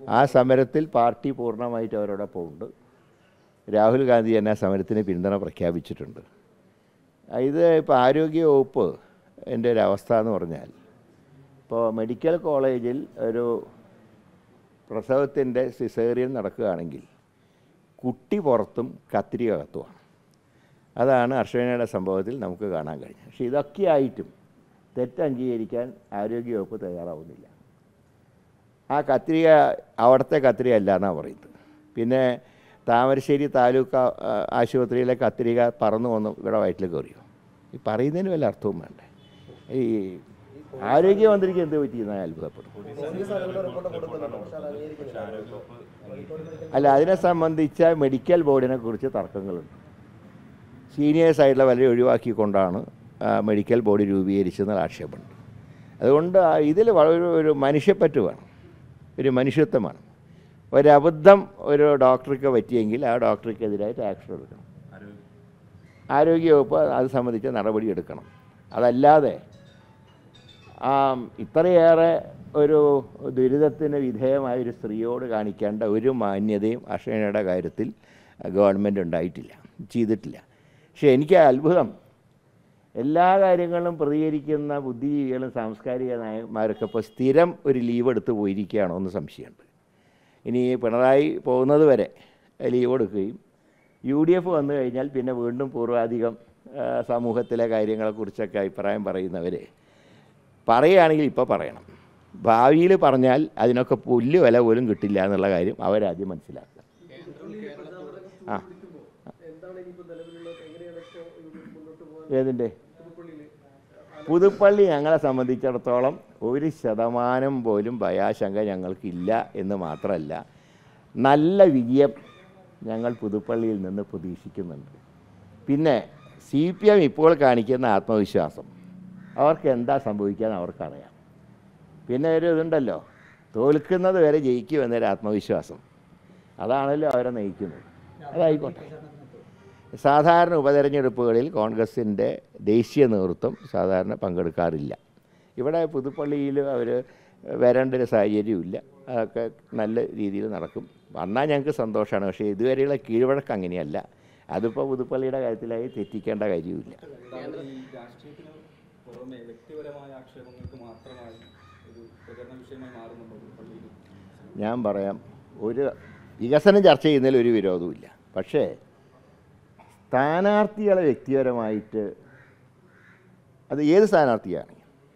ആ സമരത്തിൽ പാർട്ടി പൂർണ്ണമായിട്ട് അവരോടൊപ്പം ഉണ്ട് രാഹുൽ ഗാന്ധി തന്നെ ആ സമരത്തിന് പിന്തുണ പ്രഖ്യാപിച്ചിട്ടുണ്ട് ആ, ഇത് ഇപ്പോൾ ആരോഗ്യ വകുപ്പ് എൻ്റെ ഒരു അവസ്ഥ എന്ന് പറഞ്ഞാൽ ഇപ്പോൾ മെഡിക്കൽ കോളേജിൽ ഒരു പ്രസവത്തിൻ്റെ സിസേറിയൻ നടക്കുകയാണെങ്കിൽ കുട്ടി പുറത്തും കത്തിരിക കത്തുമാണ് അതാണ് അർഷനയുടെ സംഭവത്തിൽ നമുക്ക് കാണാൻ കഴിഞ്ഞത് പക്ഷേ ഇതൊക്കെ ആയിട്ടും തെറ്റ് അംഗീകരിക്കാൻ ആരോഗ്യവകുപ്പ് തയ്യാറാവുന്നില്ല ആ കത്രിക അവിടുത്തെ കത്രിക അല്ല എന്നാണ് പറയുന്നത് പിന്നെ താമരശ്ശേരി താലൂക്ക് ആ- ആ- ആശുപത്രിയിലെ കത്രിക പറന്നു വന്ന് ഇവിടെ വയറ്റിൽ കയറിയോ ഈ പറയുന്നതിന് വല്ല അർത്ഥവും വേണ്ടേ ഈ ആരോഗ്യമന്ത്രിക്ക് എന്ത് പറ്റിയെന്ന് ഞാൻ അത്ഭുതപ്പെടും അല്ല അതിനെ സംബന്ധിച്ച മെഡിക്കൽ ബോർഡിനെ കുറിച്ച് തർക്കങ്ങളുണ്ട് സീനിയേഴ്സ് ആയിട്ടുള്ള വരെ ഒഴിവാക്കിക്കൊണ്ടാണ് ആ, മെഡിക്കൽ ബോർഡ് രൂപീകരിച്ചെന്നുള്ള ആക്ഷേപമുണ്ട് അതുകൊണ്ട് ആ ഇതിൽ വളരെ ഒരു മനുഷ്യപ്പറ്റ് വേണം ഒരു മനുഷ്യത്വം വേണം ഒരബദ്ധം ഒരു ഡോക്ടർക്ക് പറ്റിയെങ്കിൽ ആ ഡോക്ടർക്കെതിരായിട്ട് ആക്ഷൻ എടുക്കണം ആരോഗ്യവകുപ്പ് അത് സംബന്ധിച്ച നടപടി എടുക്കണം അതല്ലാതെ ആ, ഇത്രയേറെ ഒരു ദുരിതത്തിന് വിധേയമായ ഒരു സ്ത്രീയോട് കാണിക്കേണ്ട ഒരു മാന്യതയും അക്ഷയയുടെ കാര്യത്തിൽ ഗവൺമെൻറ് ഉണ്ടായിട്ടില്ല ചെയ്തിട്ടില്ല പക്ഷേ എനിക്ക് അത്ഭുതം എല്ലാ കാര്യങ്ങളിലും പ്രതികരിക്കുന്ന ബുദ്ധിജീവികളും സാംസ്കാരിക നായന്മാരൊക്കെ ഇപ്പോൾ സ്ഥിരം ഒരു ലീവ് എടുത്ത് പോയിരിക്കുകയാണോ എന്ന് സംശയമുണ്ട് ഇനി പിണറായി പോകുന്നത് വരെ ലീവ് എടുക്കുകയും യു ഡി എഫ് വന്നു കഴിഞ്ഞാൽ പിന്നെ വീണ്ടും പൂർവാധികം ആ, സമൂഹത്തിലെ കാര്യങ്ങളെക്കുറിച്ചൊക്കെ അഭിപ്രായം പറയുന്നവർ പറയുകയാണെങ്കിൽ ഇപ്പോൾ പറയണം ഭാവിയിൽ പറഞ്ഞാൽ അതിനൊക്കെ പുല്ല് വില പോലും കിട്ടില്ല എന്നുള്ള കാര്യം അവരാദ്യം മനസ്സിലാക്കുക ആ ഏതിൻ്റെ പുതുപ്പള്ളി ഞങ്ങളെ സംബന്ധിച്ചിടത്തോളം ഒരു ശതമാനം പോലും ഭയാശങ്ക ഞങ്ങൾക്കില്ല എന്ന് മാത്രമല്ല നല്ല വിജയം ഞങ്ങൾ പുതുപ്പള്ളിയിൽ നിന്ന് പ്രതീക്ഷിക്കുന്നുണ്ട് പിന്നെ സി പി എം ഇപ്പോൾ കാണിക്കുന്ന ആത്മവിശ്വാസം അവർക്ക് എന്താ സംഭവിക്കാന്ന് അവർക്കറിയാം പിന്നെ ഒരു ഇതുണ്ടല്ലോ തോൽക്കുന്നത് വരെ ജയിക്കുമെന്നൊരു ആത്മവിശ്വാസം അതാണല്ലോ അവരെ നയിക്കുന്നത് അതായിക്കോട്ടെ സാധാരണ ഉപതെരഞ്ഞെടുപ്പുകളിൽ കോൺഗ്രസിൻ്റെ ദേശീയ നേതൃത്വം സാധാരണ പങ്കെടുക്കാറില്ല ഇവിടെ പുതുപ്പള്ളിയിൽ അവർ വരേണ്ട ഒരു സാഹചര്യമില്ല അതൊക്കെ നല്ല രീതിയിൽ നടക്കും വന്നാൽ ഞങ്ങൾക്ക് സന്തോഷമാണ് പക്ഷേ ഇതുവരെയുള്ള കീഴ്വഴക്കം അങ്ങനെയല്ല അതിപ്പോൾ പുതുപ്പള്ളിയുടെ കാര്യത്തിലായി തെറ്റിക്കേണ്ട കാര്യവുമില്ല ഈ രാഷ്ട്രീയത്തിന് പുറമെ വ്യക്തിപരമായ ആക്ഷേപങ്ങൾക്ക് മാത്രമായി ഒരു പ്രചരണ വിഷയമായി മാറുന്നുണ്ടോ പള്ളിയിൽ ഞാൻ പറയാം ഒരു വികസനം ചർച്ച ചെയ്യുന്നതിൽ ഒരു വിരോധവുമില്ല പക്ഷേ സ്ഥാനാർത്ഥികളെ വ്യക്തിപരമായിട്ട് അത് ഏത് സ്ഥാനാർത്ഥിയാണ്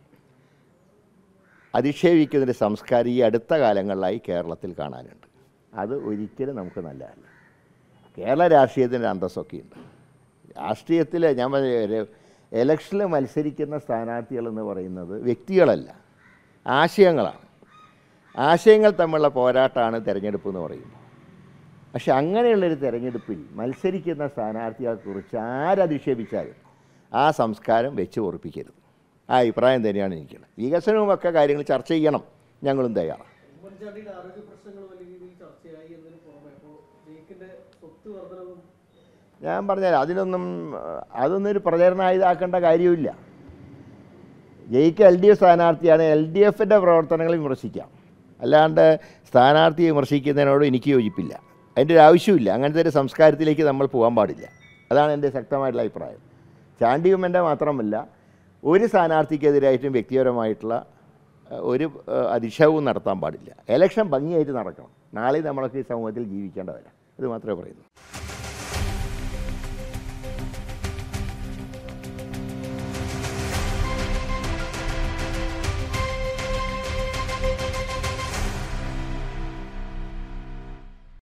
അധിക്ഷേപിക്കുന്നതിൻ്റെ സംസ്കാരം ഈ അടുത്ത കാലങ്ങളിലായി കേരളത്തിൽ കാണാനുണ്ട് അത് ഒരിക്കലും നമുക്ക് നല്ലതല്ല കേരള രാഷ്ട്രീയത്തിൻ്റെ അന്തസ്സൊക്കെ ഉണ്ട് രാഷ്ട്രീയത്തിൽ ഞാൻ പറഞ്ഞ ഒരു ഇലക്ഷനിൽ മത്സരിക്കുന്ന സ്ഥാനാർത്ഥികൾ എന്ന് പറയുന്നത് വ്യക്തികളല്ല ആശയങ്ങളാണ് ആശയങ്ങൾ തമ്മിലുള്ള പോരാട്ടമാണ് തിരഞ്ഞെടുപ്പ് എന്ന് പറയുന്നത് പക്ഷെ അങ്ങനെയുള്ളൊരു തിരഞ്ഞെടുപ്പിൽ മത്സരിക്കുന്ന സ്ഥാനാർത്ഥികളെക്കുറിച്ച് ആരധിക്ഷേപിച്ചാലും ആ സംസ്കാരം വെച്ച് ഉറപ്പിക്കരുത് ആ അഭിപ്രായം തന്നെയാണ് എനിക്കുള്ളത് വികസനവും ഒക്കെ കാര്യങ്ങൾ ചർച്ച ചെയ്യണം ഞങ്ങളും തയ്യാറാണ് ഉമ്മൻചാണ്ടിയുടെ ആരോഗ്യ പ്രശ്നങ്ങൾ വലിയ രീതിയിൽ ചർച്ചയായി എന്നതിന് പുറമെ അപ്പോൾ ജയിക്കിന്റെ സ്വത്ത് വർധനവും ഞാൻ പറഞ്ഞാൽ അതിനൊന്നും അഹ്, അതൊന്നും ഒരു പ്രചരണായുധാക്കേണ്ട കാര്യമില്ല ജയിക്ക് എൽ ഡി എഫ് സ്ഥാനാർത്ഥിയാണ് എൽ ഡി എഫിൻ്റെ പ്രവർത്തനങ്ങൾ വിമർശിക്കാം അല്ലാണ്ട് സ്ഥാനാർത്ഥി വിമർശിക്കുന്നതിനോട് എനിക്ക് യോജിപ്പില്ല അതിൻ്റെ ഒരു ആവശ്യമില്ല അങ്ങനത്തെ ഒരു സംസ്കാരത്തിലേക്ക് നമ്മൾ പോകാൻ പാടില്ല അതാണ് എൻ്റെ ശക്തമായിട്ടുള്ള അഭിപ്രായം ചാണ്ടി ഉമ്മൻ്റെ മാത്രമല്ല ഒരു സ്ഥാനാർത്ഥിക്കെതിരായിട്ടും വ്യക്തിപരമായിട്ടുള്ള അഹ്, ഒരു അഹ്, അധിക്ഷേപവും നടത്താൻ പാടില്ല എലക്ഷൻ ഭംഗിയായിട്ട് നടക്കണം നാളെ നമ്മളൊക്കെ ഈ സമൂഹത്തിൽ ജീവിക്കേണ്ടവരാണ് അത് മാത്രമേ പറയുന്നു